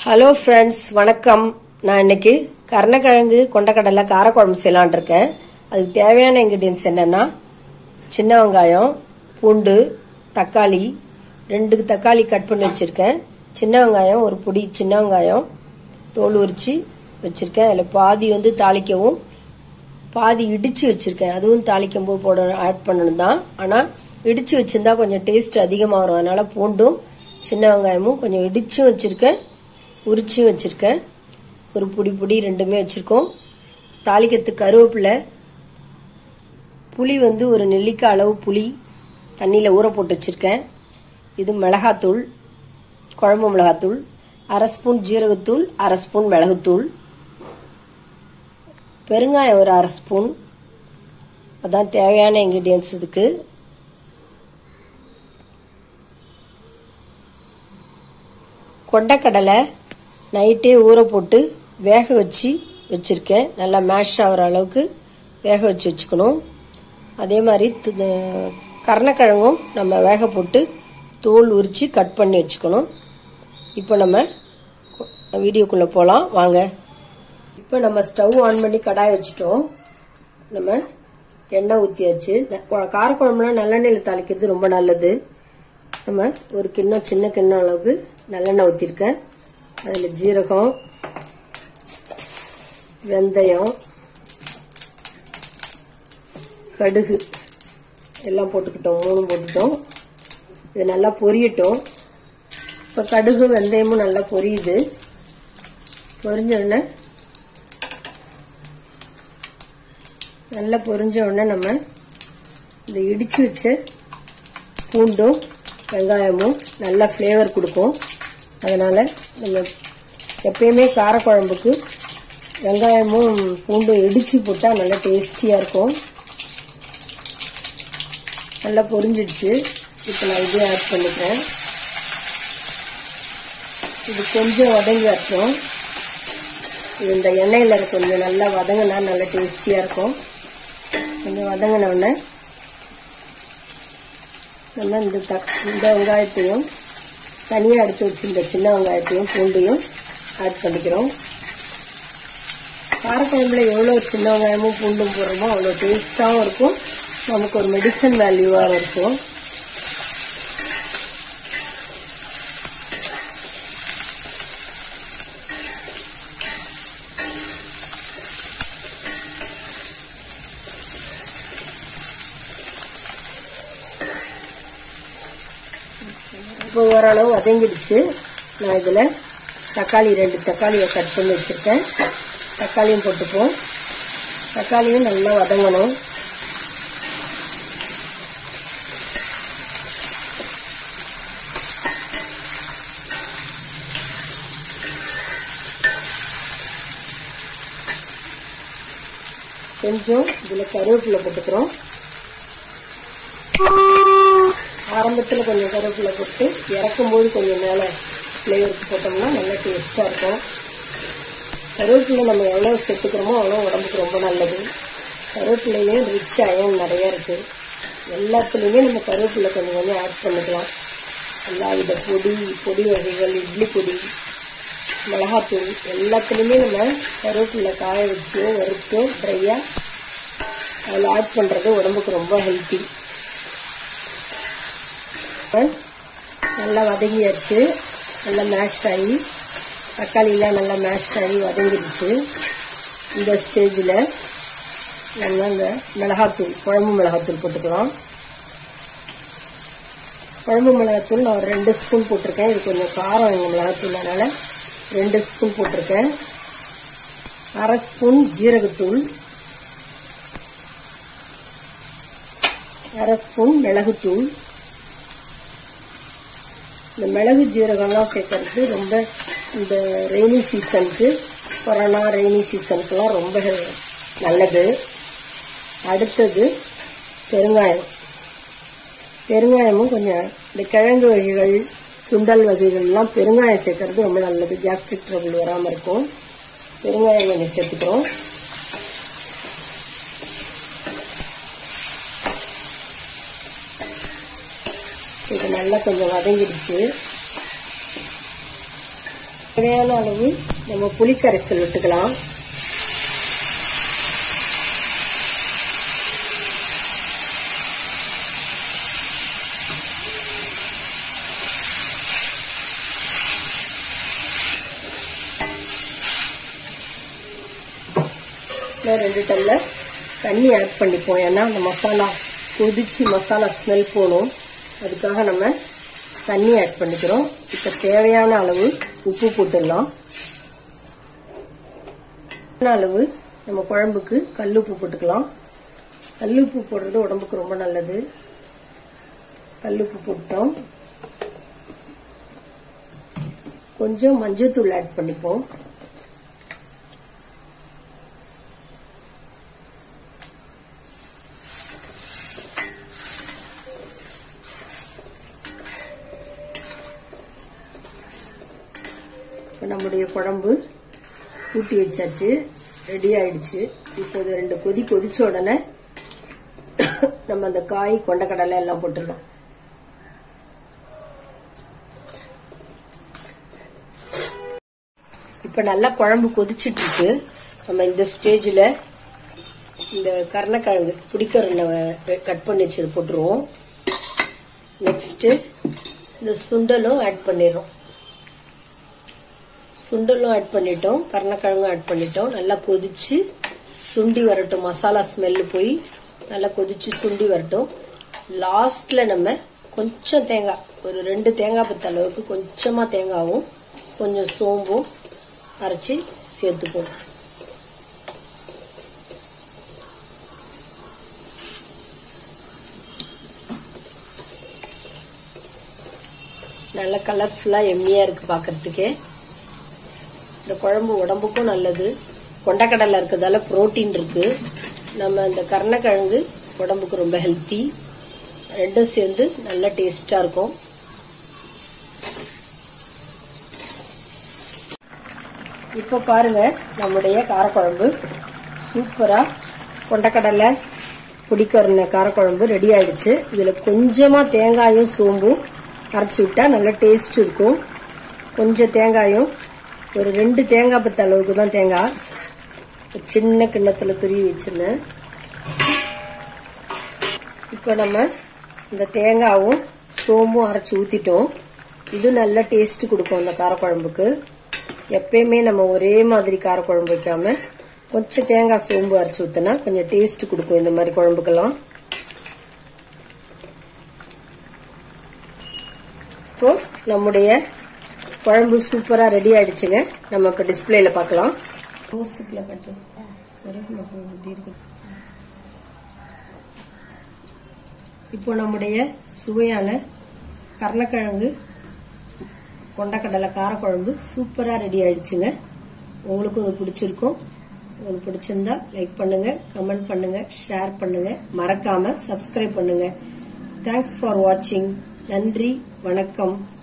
hello friends வணக்கம் நான் இன்னைக்கு கருணக்கிழங்கு கொண்டக்கடலை காரக்குழம்பு செய்யலான் இருக்கேன் அதுக்கு தேவையான இன்கிரீடியன்ஸ் என்னன்னா சின்ன வெங்காயம் பூண்டு தக்காளி ரெண்டு தக்காளி கட் பண்ணி வச்சிருக்கேன் சின்ன வெங்காயம் ஒரு பொடி சின்ன வெங்காயம் தோல் உரிச்சு வச்சிருக்கேன் அதில் பாதி வந்து தாளிக்கவும் பாதி இடிச்சு வச்சிருக்கேன் அதுவும் தாளிக்கும் போது போட ஆட் பண்ணணும் தான் ஆனால் இடிச்சு வச்சிருந்தா கொஞ்சம் டேஸ்ட் அதிகமாக வரும் அதனால பூண்டும் சின்ன வெங்காயமும் கொஞ்சம் இடிச்சும் வச்சிருக்கேன் உரிச்சும் வச்சிருக்கேன் ஒரு புடி புடி ரெண்டுமே வச்சிருக்கோம் தாளிக்கிறதுக்கு கருவேப்பிலை புளி வந்து ஒரு நெல்லிக்காய் அளவு புளி தண்ணியில் ஊற போட்டு வச்சிருக்கேன் இது மிளகாத்தூள் குழம்பு மிளகாத்தூள் அரை ஸ்பூன் ஜீரகத்தூள் அரை ஸ்பூன் மிளகுத்தூள் பெருங்காயம் ஒரு அரை ஸ்பூன் அதான் தேவையான இன்கிரீடியன்ஸ் இதுக்கு கொண்டக்கடலை நைட்டே ஊற போட்டு வேக வச்சு வச்சுருக்கேன் நல்லா மேஷ் ஆகிற அளவுக்கு வேக வச்சு வச்சுக்கணும் அதே மாதிரி து- கருணக்கிழங்கும் நம்ம வேக போட்டு தோல் உரித்து கட் பண்ணி வச்சுக்கணும் இப்போ நம்ம வீடியோக்குள்ளே போகலாம் வாங்க இப்போ நம்ம ஸ்டவ் ஆன் பண்ணி கடாய் வச்சுட்டோம் நம்ம எண்ணெய் ஊற்றியாச்சு காரக்குழம்புலாம் நல்லெண்ணெயில் தாளிக்கிறது ரொம்ப நல்லது நம்ம ஒரு கிண்ணம் சின்ன கிண்ணம் அளவுக்கு நல்லெண்ணெய் ஊற்றிருக்கேன் அதில் ஜீரகம் வெந்தயம் கடுகு எல்லாம் போட்டுக்கிட்டோம் மூணும் போட்டுட்டோம் இது நல்லா பொரியட்டும் இப்போ கடுகு வெந்தயமும் நல்லா பொரியுது பொரிஞ்ச உடனே நல்லா பொரிஞ்ச உடனே நம்ம இந்த இடிச்சு வச்ச பூண்டும் வெங்காயமும் நல்லா ஃப்ளேவர் கொடுக்கும் அதனால் நம்ம எப்பயுமே காரக்குழம்புக்கு வெங்காயமும் பூண்டும் இடித்து போட்டால் நல்லா டேஸ்டியாக இருக்கும் நல்லா பொரிஞ்சிடுச்சு இப்போ நான் இதே ஆட் பண்ணிக்கிறேன் இது கொஞ்சம் வதங்கி வரட்டும் இது இந்த எண்ணெயில் கொஞ்சம் நல்லா வதங்கினா நல்லா டேஸ்டியாக இருக்கும் கொஞ்சம் வதங்கின உடனே நம்ம இந்த தக் இந்த வெங்காயத்தையும் தனியாக எடுத்து வச்சிருந்த சின்ன வெங்காயத்தையும் பூண்டையும் ஆட் பண்ணிக்கிறோம் காரக்குழம்புல எவ்வளோ சின்ன வெங்காயமும் பூண்டும் போடுறோமோ அவ்வளோ டேஸ்ட்டாகவும் இருக்கும் நமக்கு ஒரு மெடிசன் வேல்யூவாகவும் இருக்கும் இப்போ ஓரளவு வதங்கிடுச்சு நான் இதில் தக்காளி ரெண்டு தக்காளியை கட் பண்ணி வச்சுருக்கேன் தக்காளியும் போட்டுப்போம் தக்காளியும் நல்லா வதங்கணும் கொஞ்சம் இதில் கருவேப்பிலை போட்டுக்கிறோம் ஆரம்பத்தில் கொஞ்சம் கருவேப்பிலை போட்டு இறக்கும்போது கொஞ்சம் மேலே ஃப்ளேவருக்கு போட்டோம்னா நல்லா டேஸ்ட்டாக இருக்கும் கருவேப்பிலை நம்ம எவ்வளோ சேர்த்துக்கிறோமோ அவ்வளோ உடம்புக்கு ரொம்ப நல்லது கருவேப்பிலையும் ரிச் அயன் நிறைய இருக்குது எல்லாத்துலேயுமே நம்ம கருவேப்பிலை கொஞ்சம் கொஞ்சம் ஆட் பண்ணிக்கலாம் எல்லா வித பொடி பொடி வகைகள் இட்லி பொடி மிளகாத்தூள் எல்லாத்துலேயுமே நம்ம கருவேப்பிலை காய வச்சு வறுத்து ட்ரையாக அதில் ஆட் பண்ணுறது உடம்புக்கு ரொம்ப ஹெல்த்தி நல்லா வதங்கியாச்சு நல்லா மேஷ் ஆகி தக்காளிலாம் நல்லா மேஷ் ஆகி வதங்கிடுச்சு இந்த ஸ்டேஜில் நம்ம இந்த மிளகாத்தூள் குழம்பு மிளகாத்தூள் போட்டுக்கலாம் குழம்பு மிளகாத்தூள் நான் ஒரு ரெண்டு ஸ்பூன் போட்டிருக்கேன் இது கொஞ்சம் காரம் எங்கள் மிளகாத்தூள் அதனால் ரெண்டு ஸ்பூன் போட்டிருக்கேன் அரை ஸ்பூன் ஜீரகத்தூள் அரை ஸ்பூன் மிளகுத்தூள் இந்த மிளகு ஜீரகம்லாம் சேர்க்கறது ரொம்ப இந்த ரெய்னி சீசனுக்கு கொரோனா ரெய்னி சீசனுக்குலாம் ரொம்ப நல்லது அடுத்தது பெருங்காயம் பெருங்காயமும் கொஞ்சம் இந்த கிழங்கு வகைகள் சுண்டல் வகைகள்லாம் பெருங்காயம் சேர்க்கறது ரொம்ப நல்லது கேஸ்ட்ரிக் ட்ரபிள் வராமல் இருக்கும் பெருங்காயம் கொஞ்சம் சேர்த்துக்கிறோம் இது நல்லா கொஞ்சம் வதங்கிடுச்சு தேவையான அளவு நம்ம புளிக்கரைசல் விட்டுக்கலாம் இன்னும் ரெண்டு டம்ளர் தண்ணி ஆட் பண்ணிப்போம் ஏன்னா அந்த மசாலா கொதிச்சு மசாலா ஸ்மெல் போகணும் அதுக்காக நம்ம தண்ணி ஆட் பண்ணிக்கிறோம் இப்போ தேவையான அளவு உப்பு போட்டுடலாம் அளவு நம்ம குழம்புக்கு கல்லுப்பு போட்டுக்கலாம் கல்லுப்பு போடுறது உடம்புக்கு ரொம்ப நல்லது கல்லுப்பு போட்டோம் கொஞ்சம் மஞ்சத்தூள் ஆட் பண்ணிப்போம் இப்போ நம்முடைய குழம்பு ஊட்டி வச்சாச்சு ரெடி ஆயிடுச்சு இப்போது ரெண்டு கொதி கொதிச்ச உடனே நம்ம அந்த காய் கொண்டக்கடலை எல்லாம் போட்டுடலாம் இப்போ நல்லா குழம்பு கொதிச்சிட்டு இருக்கு நம்ம இந்த ஸ்டேஜில் இந்த கருணக்கிழங்கு பிடிக்கரனை கட் பண்ணி வச்சது போட்டுருவோம் நெக்ஸ்ட்டு இந்த சுண்டலும் ஆட் பண்ணிடுறோம் சுண்டலும் ஆட் பண்ணிட்டோம் கருணக்கிழங்கும் ஆட் பண்ணிட்டோம் நல்லா கொதிச்சு சுண்டி வரட்டும் மசாலா ஸ்மெல்லு போய் நல்லா கொதிச்சு சுண்டி வரட்டும் லாஸ்ட்ல நம்ம கொஞ்சம் தேங்காய் ஒரு ரெண்டு தேங்காய் பத்த அளவுக்கு கொஞ்சமா தேங்காவும் கொஞ்சம் சோம்பும் அரைச்சி சேர்த்துப்போம் நல்ல கலர்ஃபுல்லா எம்மியா இருக்கு பாக்கிறதுக்கே இந்த குழம்பு உடம்புக்கும் நல்லது கொண்டக்கடலை இருக்கிறதால புரோட்டீன் இருக்கு நம்ம இந்த கருணக்கிழங்கு உடம்புக்கு ரொம்ப ஹெல்த்தி ரெண்டும் சேர்ந்து நல்ல டேஸ்டா இருக்கும் இப்போ பாருங்க நம்முடைய காரக்குழம்பு சூப்பரா கொண்டக்கடலை பிடிக்கறன காரக்குழம்பு ரெடி ஆயிடுச்சு இதுல கொஞ்சமா தேங்காயும் சோம்பும் அரைச்சி விட்டா நல்ல டேஸ்ட் இருக்கும் கொஞ்சம் தேங்காயும் ஒரு ரெண்டு தேங்காய் பத்த அளவுக்கு தான் தேங்காய் ஒரு சின்ன கிண்ணத்துல துருவி வச்சிருந்தேன் இப்போ நம்ம இந்த தேங்காவும் சோம்பும் அரைச்சி ஊத்திட்டோம் இது நல்ல டேஸ்ட் கொடுக்கும் இந்த காரக்குழம்புக்கு எப்பயுமே நம்ம ஒரே மாதிரி காரக்குழம்பு வைக்காம கொஞ்சம் தேங்காய் சோம்பு அரைச்சி ஊத்தினா கொஞ்சம் டேஸ்ட் கொடுக்கும் இந்த மாதிரி குழம்புக்கெல்லாம் இப்போ நம்முடைய குழம்பு சூப்பரா ரெடி ஆயிடுச்சுங்க நம்ம இப்ப டிஸ்பிளேல பார்க்கலாம் ரோஸுக்குள்ள கட்டு கருவேப்பிலை பூ இப்படி இருக்கு இப்போ நம்முடைய சுவையான கருணக்கிழங்கு கொண்டக்கடலை காரக்குழம்பு சூப்பரா ரெடி ஆயிடுச்சுங்க உங்களுக்கும் இது பிடிச்சிருக்கும் உங்களுக்கு பிடிச்சிருந்தா லைக் பண்ணுங்க கமெண்ட் பண்ணுங்க ஷேர் பண்ணுங்க மறக்காம சப்ஸ்கிரைப் பண்ணுங்க தேங்க்ஸ் ஃபார் வாட்சிங் நன்றி வணக்கம்